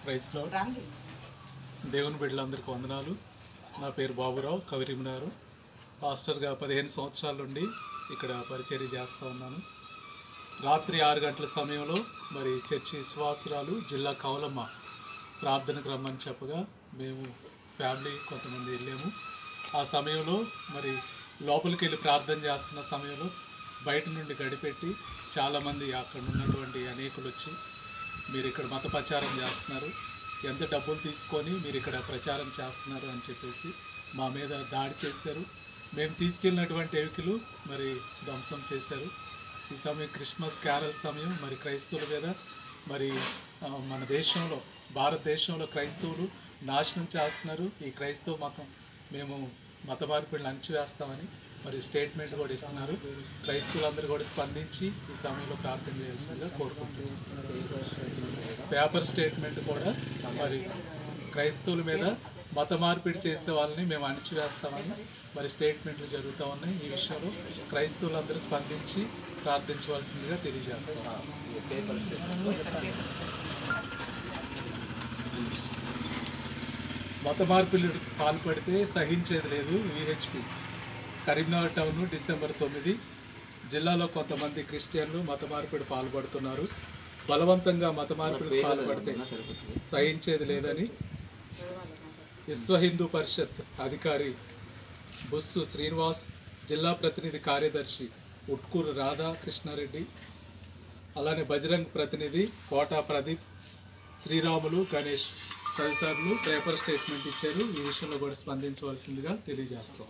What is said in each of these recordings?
ప్రైస్లో దేవుని బిడ్డలందరికీ వందనాలు నా పేరు బాబురావు కవిరిమినారు పాస్టర్గా పదిహేను సంవత్సరాల నుండి ఇక్కడ పరిచర్య చేస్తూ ఉన్నాను రాత్రి ఆరు గంటల సమయంలో మరి చర్చి విశ్వాసురాలు జిల్లా కవలమ్మ ప్రార్థనకు రమ్మని చెప్పగా మేము ఫ్యామిలీ కొంతమంది వెళ్ళాము ఆ సమయంలో మరి లోపలికి వెళ్ళి ప్రార్థన చేస్తున్న సమయంలో బయట నుండి గడిపెట్టి చాలామంది అక్కడ ఉన్నటువంటి అనేకులు వచ్చి మీరు ఇక్కడ మత ప్రచారం చేస్తున్నారు ఎంత డబ్బులు తీసుకొని మీరు ఇక్కడ ప్రచారం చేస్తున్నారు అని చెప్పేసి మా మీద దాడి చేశారు మేము తీసుకెళ్ళినటువంటి ఎవికలు మరి ధ్వంసం చేశారు ఈ సమయం క్రిస్మస్ క్యారల్ సమయం మరి క్రైస్తవుల మీద మరి ఆ, మన దేశంలో భారతదేశంలో క్రైస్తవులు నాశనం చేస్తున్నారు ఈ క్రైస్తవ మతం మేము మత మార్పిడిని అణచివేస్తామని మరి స్టేట్మెంట్ కూడా ఇస్తున్నారు క్రైస్తవులందరూ కూడా స్పందించి ఈ సమయంలో ప్రార్థన చేయాల్సిందిగా కోరుకుంటున్నారు పేపర్ స్టేట్మెంట్ కూడా మరి క్రైస్తవుల మీద మత మార్పిడి చేసే వాళ్ళని మేము అణిచివేస్తామని మరి స్టేట్మెంట్లు జరుగుతూ ఉన్నాయి ఈ విషయంలో క్రైస్తవులందరూ స్పందించి ప్రార్థించవలసిందిగా తెలియజేస్తాం మత మార్పిడి పాల్పడితే సహించేది లేదు విహెచ్పి కరీంనగర్ టౌన్ డిసెంబర్ తొమ్మిది జిల్లాలో కొంతమంది క్రిస్టియన్లు మత మార్పిడి పాల్పడుతున్నారు బలవంతంగా మత మార్పిడి పాల్పడితే సహించేది లేదని విశ్వ హిందూ పరిషత్ అధికారి బుస్సు శ్రీనివాస్ జిల్లా ప్రతినిధి కార్యదర్శి ఉట్కూరు రాధా కృష్ణారెడ్డి అలానే బజరంగ్ ప్రతినిధి కోటా ప్రదీప్ శ్రీరాములు గణేష్ తదితరులు పేపర్ స్టేట్మెంట్ ఇచ్చారు ఈ విషయంలో కూడా స్పందించవలసిందిగా తెలియజేస్తాం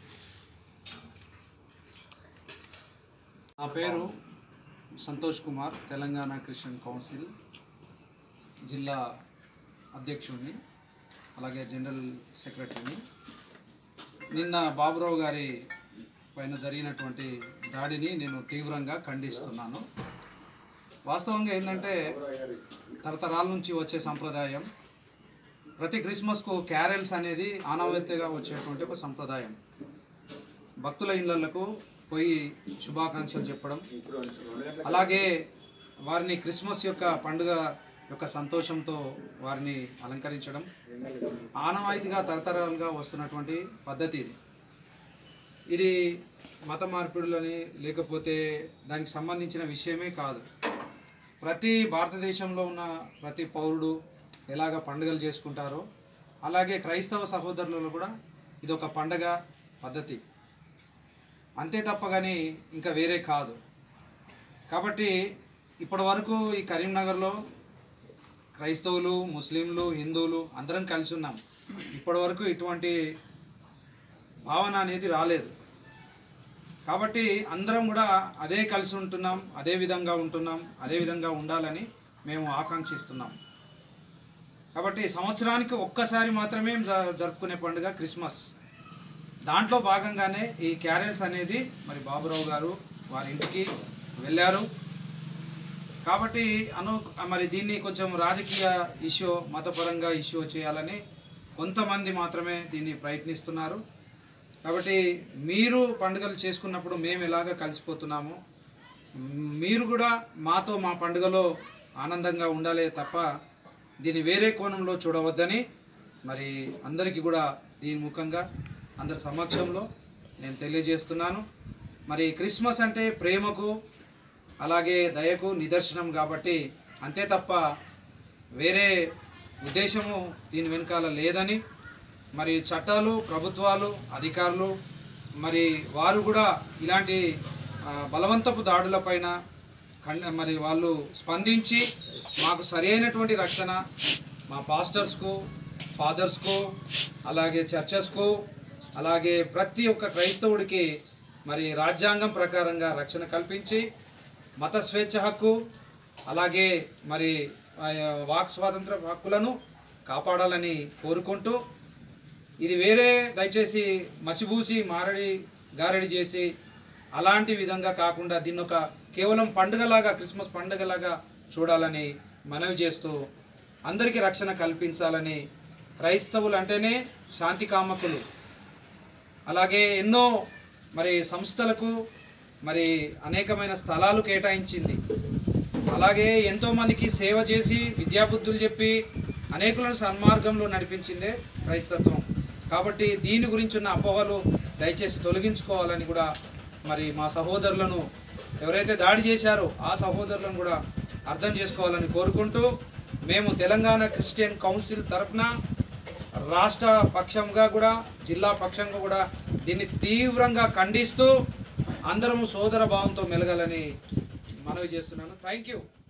నా పేరు సంతోష్ కుమార్ తెలంగాణ క్రిస్టియన్ కౌన్సిల్ జిల్లా అధ్యక్షుడిని అలాగే జనరల్ సెక్రటరీని నిన్న బాబురావు గారి పైన జరిగినటువంటి దాడిని నేను తీవ్రంగా ఖండిస్తున్నాను వాస్తవంగా ఏంటంటే తరతరాల నుంచి వచ్చే సంప్రదాయం ప్రతి క్రిస్మస్కు క్యారెల్స్ అనేది ఆనవాయితీగా వచ్చేటువంటి ఒక సంప్రదాయం భక్తుల ఇళ్లకు పోయి శుభాకాంక్షలు చెప్పడం అలాగే వారిని క్రిస్మస్ యొక్క పండుగ యొక్క సంతోషంతో వారిని అలంకరించడం ఆనవాయితీగా తరతరాలుగా వస్తున్నటువంటి పద్ధతి ఇది ఇది మత మార్పిడులని లేకపోతే దానికి సంబంధించిన విషయమే కాదు ప్రతి భారతదేశంలో ఉన్న ప్రతి పౌరుడు ఎలాగ పండుగలు చేసుకుంటారో అలాగే క్రైస్తవ సహోదరులలో కూడా ఇది ఒక పండగ పద్ధతి అంతే తప్ప కానీ ఇంకా వేరే కాదు కాబట్టి ఇప్పటి వరకు ఈ కరీంనగర్లో క్రైస్తవులు ముస్లింలు హిందువులు అందరం కలిసి ఉన్నాం ఇప్పటి వరకు ఇటువంటి భావన అనేది రాలేదు కాబట్టి అందరం కూడా అదే కలిసి ఉంటున్నాం అదే విధంగా ఉంటున్నాం అదే విధంగా ఉండాలని మేము ఆకాంక్షిస్తున్నాం కాబట్టి సంవత్సరానికి ఒక్కసారి మాత్రమే జ- జరుపుకునే పండుగ క్రిస్మస్ దాంట్లో భాగంగానే ఈ క్యారెల్స్ అనేది మరి బాబురావు గారు వారి ఇంటికి వెళ్ళారు కాబట్టి అను మరి దీన్ని కొంచెం రాజకీయ ఇష్యూ మతపరంగా ఇష్యూ చేయాలని కొంతమంది మాత్రమే దీన్ని ప్రయత్నిస్తున్నారు కాబట్టి మీరు పండుగలు చేసుకున్నప్పుడు మేము ఎలాగ కలిసిపోతున్నామో మ్, మీరు కూడా మాతో మా పండుగలో ఆనందంగా ఉండాలే తప్ప దీన్ని వేరే కోణంలో చూడవద్దని మరి అందరికీ కూడా దీని ముఖంగా అందరి సమక్షంలో నేను తెలియజేస్తున్నాను మరి క్రిస్మస్ అంటే ప్రేమకు అలాగే దయకు నిదర్శనం కాబట్టి అంతే తప్ప వేరే ఉద్దేశము దీని వెనకాల లేదని మరి చట్టాలు ప్రభుత్వాలు అధికారులు మరి వారు కూడా ఇలాంటి ఆ, బలవంతపు దాడులపైన ఖండ మరి వాళ్ళు స్పందించి మాకు సరైనటువంటి రక్షణ మా పాస్టర్స్కు ఫాదర్స్కు అలాగే చర్చెస్కు అలాగే ప్రతి ఒక్క క్రైస్తవుడికి మరి రాజ్యాంగం ప్రకారంగా రక్షణ కల్పించి మత స్వేచ్ఛ హక్కు అలాగే మరి ఆ, వాక్ స్వాతంత్ర హక్కులను కాపాడాలని కోరుకుంటూ ఇది వేరే దయచేసి మసిబూసి మారడి గారడి చేసి అలాంటి విధంగా కాకుండా దీన్ని ఒక కేవలం పండుగలాగా క్రిస్మస్ పండుగలాగా చూడాలని మనవి చేస్తూ అందరికీ రక్షణ కల్పించాలని క్రైస్తవులు అంటేనే శాంతి కామకులు అలాగే ఎన్నో మరి సంస్థలకు మరి అనేకమైన స్థలాలు కేటాయించింది అలాగే ఎంతోమందికి సేవ చేసి విద్యాబుద్ధులు చెప్పి అనేకులను సన్మార్గంలో నడిపించిందే క్రైస్తత్వం కాబట్టి దీని గురించి ఉన్న అపోహలు దయచేసి తొలగించుకోవాలని కూడా మరి మా సహోదరులను ఎవరైతే దాడి చేశారో ఆ సహోదరులను కూడా అర్థం చేసుకోవాలని కోరుకుంటూ మేము తెలంగాణ క్రిస్టియన్ కౌన్సిల్ తరపున రాష్ట్ర పక్షంగా కూడా జిల్లా పక్షంగా కూడా దీన్ని తీవ్రంగా ఖండిస్తూ అందరము సోదర భావంతో మెలగాలని మనవి చేస్తున్నాను థ్యాంక్ యూ